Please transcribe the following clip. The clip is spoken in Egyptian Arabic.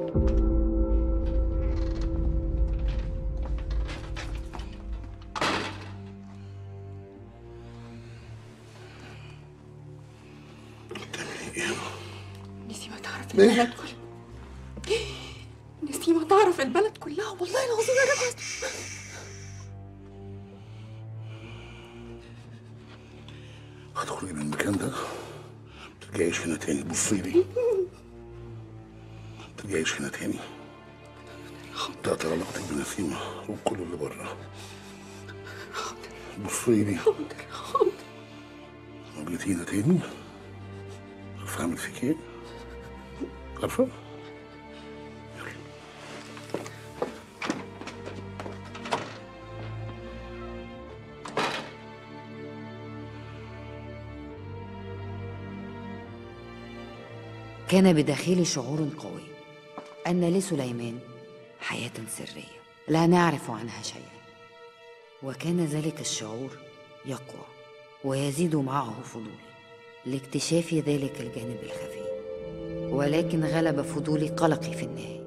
نسيمة تعرف إيه؟ البلد كلها نسيمة تعرف البلد كلها والله العظيم يا جماعة هتخرجي من المكان ده ما ترجعيش هنا تاني بصي لي ما ترجعيش هنا تاني تقطع علاقتك بنسيمة وكل اللي بره بصي لي لو جيتي هنا تاني عارفة أعمل فيك إيه؟ عارفة؟ كان بداخلي شعور قوي أن لسليمان حياة سرية لا نعرف عنها شيئا وكان ذلك الشعور يقوى ويزيد معه فضول لاكتشاف ذلك الجانب الخفي ولكن غلب فضولي قلقي في النهاية